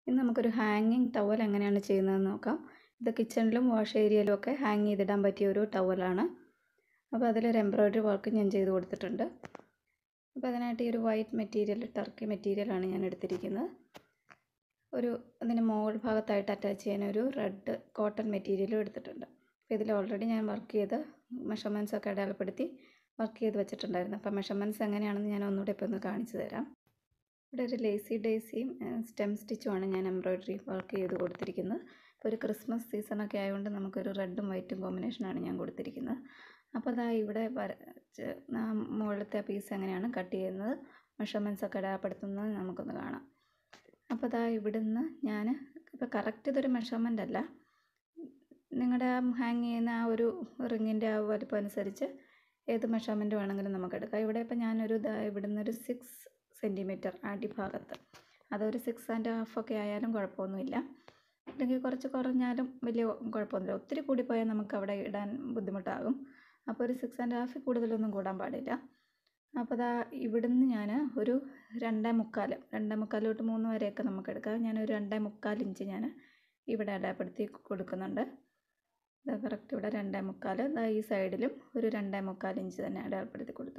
ഇന്ന് നമുക്കൊരു ഹാങ്ങിങ് ടവൽ എങ്ങനെയാണ് ചെയ്യുന്നതെന്ന് നോക്കാം ഇത് കിച്ചണിലും വാഷ് ഏരിയയിലും ഒക്കെ ഹാങ് ചെയ്തിടാൻ പറ്റിയ ഒരു ടവലാണ് അപ്പോൾ അതിലൊരു എംബ്രോയ്ഡറി വർക്ക് ഞാൻ ചെയ്ത് കൊടുത്തിട്ടുണ്ട് അപ്പോൾ അതിനായിട്ട് ഈ ഒരു വൈറ്റ് മെറ്റീരിയൽ ടർക്കി മെറ്റീരിയലാണ് ഞാൻ എടുത്തിരിക്കുന്നത് ഒരു അതിന് മുകൾ ഭാഗത്തായിട്ട് അറ്റാച്ച് ചെയ്യാൻ ഒരു റെഡ് കോട്ടൺ മെറ്റീരിയലും എടുത്തിട്ടുണ്ട് അപ്പോൾ ഇതിൽ ഓൾറെഡി ഞാൻ വർക്ക് ചെയ്ത് മെഷർമെൻറ്റ്സ് ഒക്കെ അടയാളപ്പെടുത്തി വർക്ക് ചെയ്ത് വെച്ചിട്ടുണ്ടായിരുന്നു അപ്പോൾ മെഷർമെൻറ്റ്സ് എങ്ങനെയാണെന്ന് ഞാൻ ഒന്നുകൂടെ ഇപ്പോൾ ഒന്ന് കാണിച്ചു തരാം ഇവിടെ ഒരു ലേസി ഡേസിയും സ്റ്റെം സ്റ്റിച്ചുമാണ് ഞാൻ എംബ്രോയ്ഡറി വർക്ക് ചെയ്ത് കൊടുത്തിരിക്കുന്നത് ഇപ്പോൾ ഒരു ക്രിസ്മസ് സീസണൊക്കെ ആയതുകൊണ്ട് നമുക്കൊരു റെഡും വൈറ്റും കോമ്പിനേഷനാണ് ഞാൻ കൊടുത്തിരിക്കുന്നത് അപ്പോൾ അതാ ഇവിടെ വരച്ച് മുകളിലത്തെ പീസ് എങ്ങനെയാണ് കട്ട് ചെയ്യുന്നത് മെഷർമെൻറ്റ്സ് ഒക്കെ അടയാളപ്പെടുത്തുന്നത് നമുക്കൊന്ന് കാണാം അപ്പോൾ അതാ ഇവിടുന്ന് ഞാൻ ഇപ്പോൾ കറക്റ്റ് ഇതൊരു മെഷർമെൻ്റ് അല്ല നിങ്ങളുടെ ഹാങ് ചെയ്യുന്ന ആ ഒരു റിങ്ങിൻ്റെ ആ വലുപ്പം അനുസരിച്ച് ഏത് മെഷർമെൻറ്റ് വേണമെങ്കിലും നമുക്ക് എടുക്കാം ഇവിടെ ഇപ്പോൾ ഞാനൊരു ഇതാ ഇവിടുന്ന് ഒരു സിക്സ് സെൻറ്റിമീറ്റർ അടിഭാഗത്ത് അതൊരു സിക്സ് ആൻഡ് ഹാഫ് ഒക്കെ ആയാലും കുഴപ്പമൊന്നുമില്ല അല്ലെങ്കിൽ കുറച്ച് കുറഞ്ഞാലും വലിയ കുഴപ്പമൊന്നുമില്ല ഒത്തിരി കൂടിപ്പോയാൽ നമുക്ക് അവിടെ ഇടാൻ ബുദ്ധിമുട്ടാകും അപ്പോൾ ഒരു സിക്സ് ആൻഡ് ഹാഫിൽ കൂടുതലൊന്നും കൂടാൻ പാടില്ല അപ്പോൾ ദാ ഇവിടുന്ന് ഞാൻ ഒരു രണ്ടേ മുക്കാൽ രണ്ടേ മുക്കാൽ തൊട്ട് മൂന്ന് വരെയൊക്കെ നമുക്ക് എടുക്കാം ഞാനൊരു രണ്ടേ മുക്കാൽ ഇഞ്ച് ഞാൻ ഇവിടെ അടയാളപ്പെടുത്തി കൊടുക്കുന്നുണ്ട് കറക്റ്റ് ഇവിടെ രണ്ടേ മുക്കാൽ ഈ സൈഡിലും ഒരു രണ്ടേ മുക്കാൽ ഇഞ്ച് തന്നെ അടയാളപ്പെടുത്തി കൊടുത്തു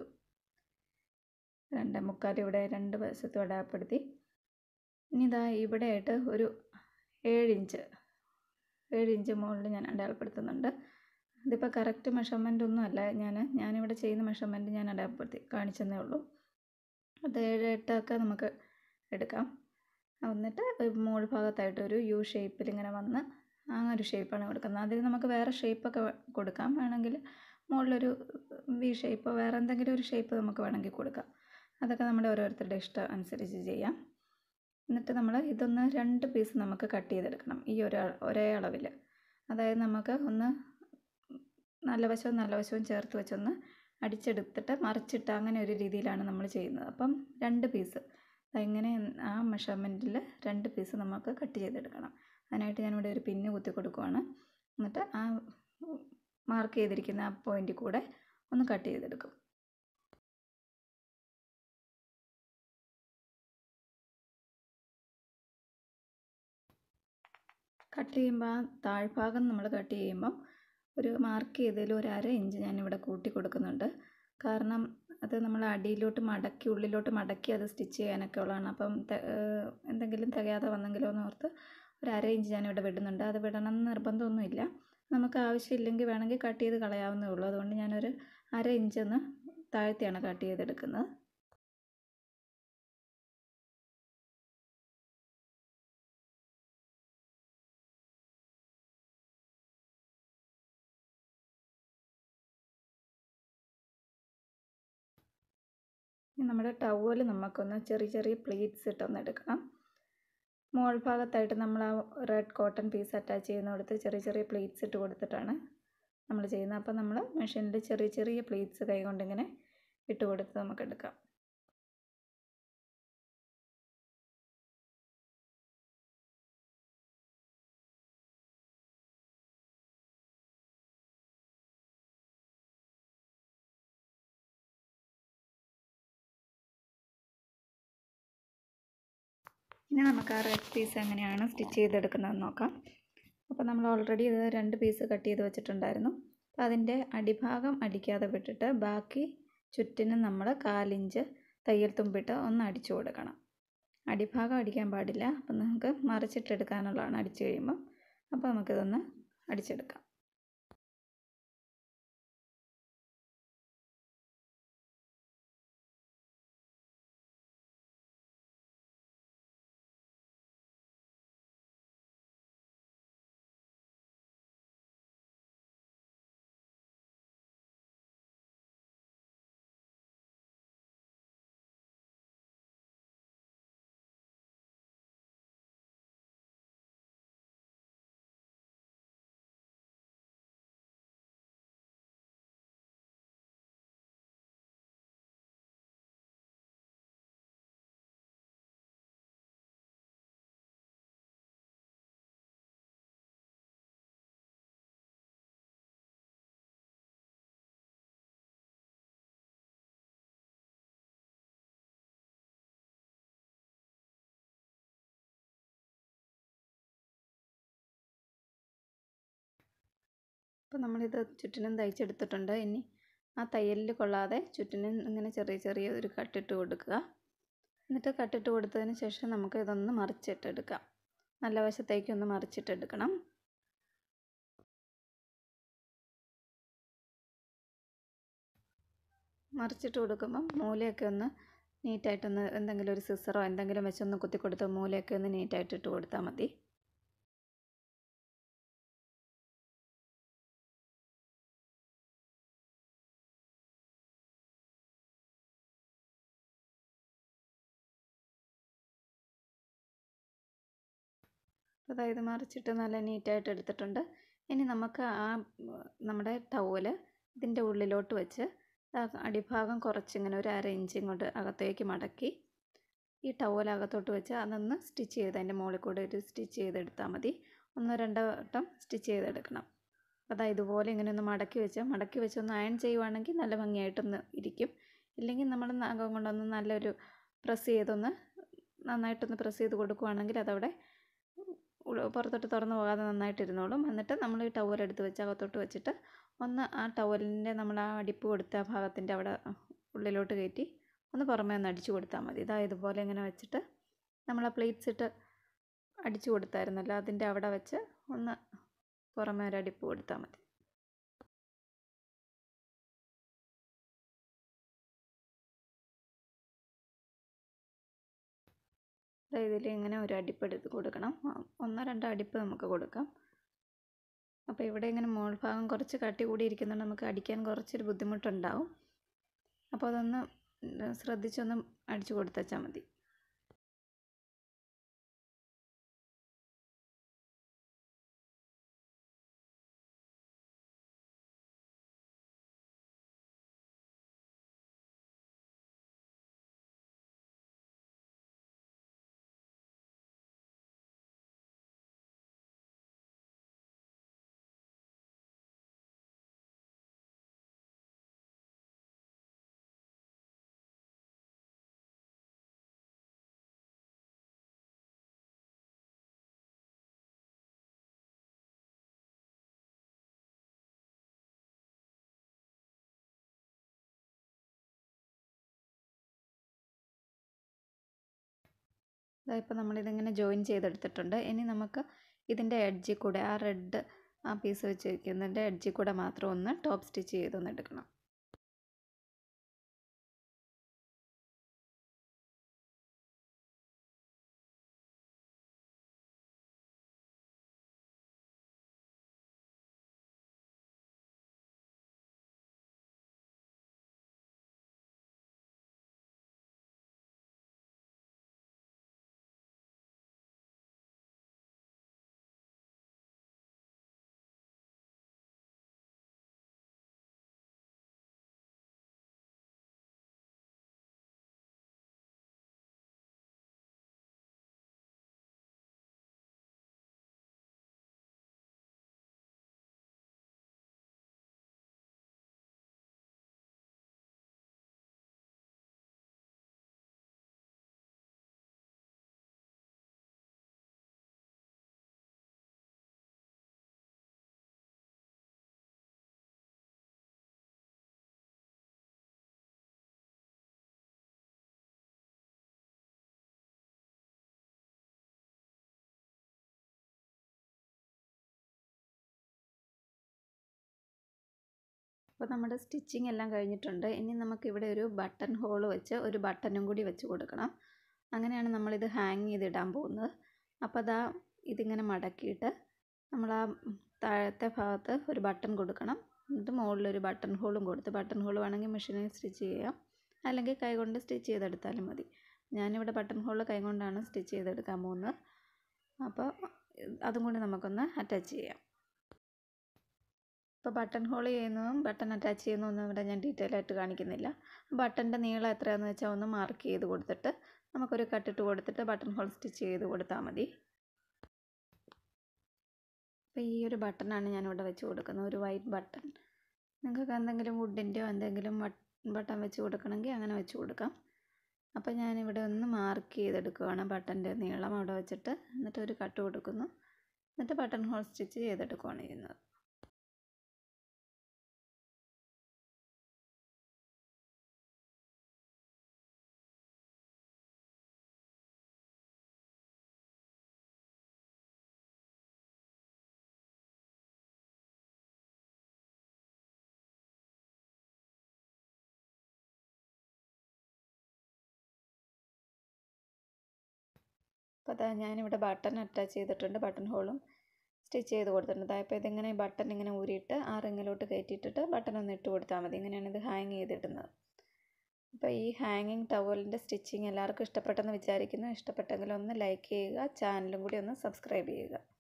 രണ്ടേ മുക്കാൽ ഇവിടെ രണ്ട് വശത്തും അടയാളപ്പെടുത്തി ഇനി ഇതാ ഇവിടെയായിട്ട് ഒരു ഏഴ് ഇഞ്ച് ഏഴ് ഇഞ്ച് മുകളിൽ ഞാൻ അടയാളപ്പെടുത്തുന്നുണ്ട് ഇതിപ്പോൾ കറക്റ്റ് മെഷർമെൻ്റ് ഒന്നും അല്ല ഞാൻ ഞാനിവിടെ ചെയ്യുന്ന മെഷർമെൻറ്റ് ഞാൻ അടയാളപ്പെടുത്തി കാണിച്ചെന്നേ ഉള്ളൂ അത് ഏഴ് എട്ടൊക്കെ നമുക്ക് എടുക്കാം എന്നിട്ട് മുകൾ ഭാഗത്തായിട്ട് ഒരു യു ഷേപ്പിൽ ഇങ്ങനെ വന്ന് ആ ഒരു ഷേപ്പാണ് കൊടുക്കുന്നത് അതിൽ നമുക്ക് വേറെ ഷേപ്പൊക്കെ കൊടുക്കാം വേണമെങ്കിൽ മുകളിലൊരു വി ഷേപ്പോ വേറെ എന്തെങ്കിലും ഒരു ഷേപ്പ് നമുക്ക് വേണമെങ്കിൽ കൊടുക്കാം അതൊക്കെ നമ്മുടെ ഓരോരുത്തരുടെ ഇഷ്ടം അനുസരിച്ച് ചെയ്യാം എന്നിട്ട് നമ്മൾ ഇതൊന്ന് രണ്ട് പീസ് നമുക്ക് കട്ട് ചെയ്തെടുക്കണം ഈ ഒരു ഒരേ അളവിൽ അതായത് നമുക്ക് ഒന്ന് നല്ല വശവും നല്ല വശവും ചേർത്ത് വെച്ചൊന്ന് അടിച്ചെടുത്തിട്ട് മറിച്ചിട്ട് അങ്ങനെ ഒരു രീതിയിലാണ് നമ്മൾ ചെയ്യുന്നത് അപ്പം രണ്ട് പീസ് ഇങ്ങനെ ആ മെഷർമെൻറ്റിൽ രണ്ട് പീസ് നമുക്ക് കട്ട് ചെയ്തെടുക്കണം അതിനായിട്ട് ഞാനിവിടെ ഒരു പിന്ന് കുത്തി കൊടുക്കുവാണ് എന്നിട്ട് ആ മാർക്ക് ചെയ്തിരിക്കുന്ന ആ പോയിൻറ്റിൽ കൂടെ ഒന്ന് കട്ട് ചെയ്തെടുക്കും കട്ട് ചെയ്യുമ്പോൾ ആ താഴ്ഭാഗം നമ്മൾ കട്ട് ചെയ്യുമ്പം ഒരു മാർക്ക് ചെയ്തതിൽ ഒരു അര ഇഞ്ച് ഞാനിവിടെ കൂട്ടി കൊടുക്കുന്നുണ്ട് കാരണം അത് നമ്മൾ അടിയിലോട്ട് മടക്കി ഉള്ളിലോട്ട് മടക്കി അത് സ്റ്റിച്ച് ചെയ്യാനൊക്കെ ഉള്ളതാണ് അപ്പം എന്തെങ്കിലും തികയാതെ വന്നെങ്കിലോ എന്ന് ഓർത്ത് ഒരു അര ഇഞ്ച് ഞാനിവിടെ വിടുന്നുണ്ട് അത് വിടണം എന്ന് നിർബന്ധമൊന്നുമില്ല നമുക്ക് ആവശ്യമില്ലെങ്കിൽ വേണമെങ്കിൽ കട്ട് ചെയ്ത് കളയാവുന്നേ ഉള്ളൂ അതുകൊണ്ട് ഞാനൊരു അര ഇഞ്ചൊന്ന് താഴ്ത്തിയാണ് കട്ട് ചെയ്തെടുക്കുന്നത് നമ്മുടെ ടവൽ നമുക്കൊന്ന് ചെറിയ ചെറിയ പ്ലീറ്റ്സ് ഇട്ടൊന്ന് എടുക്കണം മുകൾ ഭാഗത്തായിട്ട് നമ്മൾ ആ റെഡ് കോട്ടൺ പീസ് അറ്റാച്ച് ചെയ്യുന്നിടത്ത് ചെറിയ ചെറിയ പ്ലീറ്റ്സ് ഇട്ട് കൊടുത്തിട്ടാണ് നമ്മൾ ചെയ്യുന്നത് അപ്പോൾ നമ്മൾ മെഷീനിൽ ചെറിയ ചെറിയ പ്ലീറ്റ്സ് കൈ കൊണ്ടിങ്ങനെ ഇട്ട് കൊടുത്ത് നമുക്ക് എടുക്കാം ഇനി നമുക്ക് ആ റെഡ് പീസ് എങ്ങനെയാണ് സ്റ്റിച്ച് ചെയ്തെടുക്കുന്നതെന്ന് നോക്കാം അപ്പോൾ നമ്മൾ ഓൾറെഡി ഇത് രണ്ട് പീസ് കട്ട് ചെയ്ത് വെച്ചിട്ടുണ്ടായിരുന്നു അപ്പോൾ അതിൻ്റെ അടിഭാഗം അടിക്കാതെ വിട്ടിട്ട് ബാക്കി ചുറ്റിനും നമ്മൾ കാലിഞ്ച് തയ്യൽ തുമ്പിട്ട് ഒന്ന് അടിച്ചു കൊടുക്കണം അടിഭാഗം അടിക്കാൻ പാടില്ല അപ്പം നമുക്ക് മറിച്ചിട്ടെടുക്കാനുള്ളതാണ് അടിച്ചു കഴിയുമ്പോൾ അപ്പോൾ നമുക്കിതൊന്ന് അടിച്ചെടുക്കാം അപ്പോൾ നമ്മളിത് ചുറ്റിനും തയ്ച്ചെടുത്തിട്ടുണ്ട് ഇനി ആ തയ്യലിൽ കൊള്ളാതെ ചുറ്റിനും ഇങ്ങനെ ചെറിയ ചെറിയ ഒരു കട്ടിട്ട് കൊടുക്കുക എന്നിട്ട് കട്ടിട്ട് കൊടുത്തതിന് ശേഷം നമുക്ക് ഇതൊന്ന് മറിച്ചിട്ടെടുക്കാം നല്ല വശത്തേക്ക് ഒന്ന് മറിച്ചിട്ടെടുക്കണം മറിച്ചിട്ട് കൊടുക്കുമ്പം മൂലയൊക്കെ ഒന്ന് നീറ്റായിട്ടൊന്ന് എന്തെങ്കിലും ഒരു സിസറോ എന്തെങ്കിലും വെച്ചൊന്ന് കുത്തി കൊടുത്ത് മൂലയൊക്കെ ഒന്ന് നീറ്റായിട്ട് ഇട്ട് കൊടുത്താൽ മതി അതായത് മറിച്ചിട്ട് നല്ല നീറ്റായിട്ട് എടുത്തിട്ടുണ്ട് ഇനി നമുക്ക് ആ നമ്മുടെ ടവല് ഇതിൻ്റെ ഉള്ളിലോട്ട് വെച്ച് അടിഭാഗം കുറച്ചിങ്ങനെ ഒരു അര ഇഞ്ച് ഇങ്ങോട്ട് അകത്തേക്ക് മടക്കി ഈ ടവൽ അകത്തോട്ട് വെച്ച് അതൊന്ന് സ്റ്റിച്ച് ചെയ്ത് അതിൻ്റെ മുകളിൽ കൂടെ ഒരു സ്റ്റിച്ച് ചെയ്തെടുത്താൽ മതി ഒന്നോ രണ്ടോ വട്ടം സ്റ്റിച്ച് ചെയ്തെടുക്കണം അതാ ഇതുപോലെ ഇങ്ങനെ ഒന്ന് മടക്കി വെച്ച് മടക്കി വെച്ച് ഒന്ന് അയൺ ചെയ്യുവാണെങ്കിൽ നല്ല ഭംഗിയായിട്ടൊന്ന് ഇരിക്കും ഇല്ലെങ്കിൽ നമ്മൾ നഖം കൊണ്ടൊന്ന് നല്ലൊരു പ്രസ് ചെയ്തൊന്ന് നന്നായിട്ടൊന്ന് പ്രസ് ചെയ്ത് കൊടുക്കുവാണെങ്കിൽ അതവിടെ പുറത്തോട്ട് തുറന്നു പോകാതെ നന്നായിട്ട് ഇരുന്നോളും എന്നിട്ട് നമ്മൾ ഈ ടവൽ എടുത്ത് വെച്ച് അകത്തോട്ട് വെച്ചിട്ട് ഒന്ന് ആ ടവലിൻ്റെ നമ്മൾ ആ അടിപ്പ് കൊടുത്ത ഭാഗത്തിൻ്റെ അവിടെ ഉള്ളിലോട്ട് കയറ്റി ഒന്ന് പുറമേ ഒന്ന് അടിച്ചു കൊടുത്താൽ മതി ഇതാ ഇതുപോലെ ഇങ്ങനെ വെച്ചിട്ട് നമ്മൾ ആ പ്ലേറ്റ്സ് ഇട്ട് അടിച്ചു കൊടുത്തായിരുന്നല്ലോ അതിൻ്റെ അവിടെ വെച്ച് ഒന്ന് പുറമേ ഒരു അടിപ്പ് കൊടുത്താൽ മതി ഇതിൽ ഇങ്ങനെ ഒരു അടിപ്പ് എടുത്ത് കൊടുക്കണം ഒന്നോ രണ്ടോ അടിപ്പ് നമുക്ക് കൊടുക്കാം അപ്പോൾ ഇവിടെ ഇങ്ങനെ മോൾ ഭാഗം കുറച്ച് കട്ടി കൂടി ഇരിക്കുന്നുണ്ട് നമുക്ക് അടിക്കാൻ കുറച്ചൊരു ബുദ്ധിമുട്ടുണ്ടാവും അപ്പോൾ അതൊന്ന് ശ്രദ്ധിച്ചൊന്ന് അടിച്ചു കൊടുത്തേച്ചാൽ മതി ഇപ്പോൾ നമ്മളിതിങ്ങനെ ജോയിൻ ചെയ്തെടുത്തിട്ടുണ്ട് ഇനി നമുക്ക് ഇതിൻ്റെ എഡ്ജിൽ കൂടെ ആ റെഡ് ആ പീസ് വെച്ചിരിക്കുന്നതിൻ്റെ എഡ്ജിൽ കൂടെ മാത്രം ഒന്ന് ടോപ്പ് സ്റ്റിച്ച് ചെയ്തൊന്ന് എടുക്കണം അപ്പോൾ നമ്മുടെ സ്റ്റിച്ചിങ് എല്ലാം കഴിഞ്ഞിട്ടുണ്ട് ഇനി നമുക്കിവിടെ ഒരു ബട്ടൺ ഹോൾ വെച്ച് ഒരു ബട്ടണും കൂടി വെച്ച് കൊടുക്കണം അങ്ങനെയാണ് നമ്മളിത് ഹാങ് ചെയ്തിടാൻ പോകുന്നത് അപ്പോൾ അതാ ഇതിങ്ങനെ മടക്കിയിട്ട് നമ്മൾ ആ താഴത്തെ ഭാഗത്ത് ഒരു ബട്ടൺ കൊടുക്കണം എന്നിട്ട് മുകളിലൊരു ബട്ടൺ ഹോളും കൊടുത്ത് ബട്ടൺ ഹോൾ വേണമെങ്കിൽ മെഷീനിൽ സ്റ്റിച്ച് ചെയ്യാം അല്ലെങ്കിൽ കൈകൊണ്ട് സ്റ്റിച്ച് ചെയ്തെടുത്താലും മതി ഞാനിവിടെ ബട്ടൺ ഹോൾ കൈകൊണ്ടാണ് സ്റ്റിച്ച് ചെയ്തെടുക്കാൻ പോകുന്നത് അപ്പോൾ അതും കൂടി നമുക്കൊന്ന് അറ്റാച്ച് ചെയ്യാം ഇപ്പോൾ ബട്ടൺ ഹോൾ ചെയ്യുന്നതും ബട്ടൺ അറ്റാച്ച് ചെയ്യുന്നതൊന്നും ഇവിടെ ഞാൻ ഡീറ്റെയിൽ ആയിട്ട് കാണിക്കുന്നില്ല ബട്ടൻ്റെ നീളം എത്രയാണെന്ന് വെച്ചാൽ ഒന്ന് മാർക്ക് ചെയ്ത് കൊടുത്തിട്ട് നമുക്കൊരു കട്ടിട്ട് കൊടുത്തിട്ട് ബട്ടൺ ഹോൾ സ്റ്റിച്ച് ചെയ്ത് കൊടുത്താൽ മതി അപ്പോൾ ഈ ഒരു ബട്ടണാണ് ഞാനിവിടെ വെച്ച് കൊടുക്കുന്നത് ഒരു വൈറ്റ് ബട്ടൺ നിങ്ങൾക്ക് എന്തെങ്കിലും വുഡിൻ്റെയോ എന്തെങ്കിലും ബട്ടൺ വെച്ച് കൊടുക്കണമെങ്കിൽ അങ്ങനെ വെച്ച് കൊടുക്കാം അപ്പോൾ ഞാനിവിടെ ഒന്ന് മാർക്ക് ചെയ്തെടുക്കുകയാണ് ബട്ടൻ്റെ നീളം അവിടെ വെച്ചിട്ട് എന്നിട്ട് ഒരു കട്ട് കൊടുക്കുന്നു എന്നിട്ട് ബട്ടൺ ഹോൾ സ്റ്റിച്ച് ചെയ്തെടുക്കുകയാണ് ചെയ്യുന്നത് അപ്പോൾ അതാ ഞാനിവിടെ ബട്ടൺ അറ്റാച്ച് ചെയ്തിട്ടുണ്ട് ബട്ടൺ ഹോളും സ്റ്റിച്ച് ചെയ്ത് കൊടുത്തിട്ടുണ്ട് അപ്പോൾ ഇതിങ്ങനെ ബട്ടൺ ഇങ്ങനെ ഊരിയിട്ട് ആ റിങ്ങിലോട്ട് കയറ്റിയിട്ടിട്ട് ബട്ടൺ ഒന്ന് ഇട്ട് കൊടുത്താൽ മതി ഇങ്ങനെയാണ് ഇത് ഹാങ് ചെയ്തിടുന്നത് അപ്പോൾ ഈ ഹാങ്ങിങ് ടവലിൻ്റെ സ്റ്റിച്ചിങ് എല്ലാവർക്കും ഇഷ്ടപ്പെട്ടെന്ന് വിചാരിക്കുന്നു ഇഷ്ടപ്പെട്ടെങ്കിൽ ഒന്ന് ലൈക്ക് ചെയ്യുക ചാനലും കൂടി ഒന്ന് സബ്സ്ക്രൈബ് ചെയ്യുക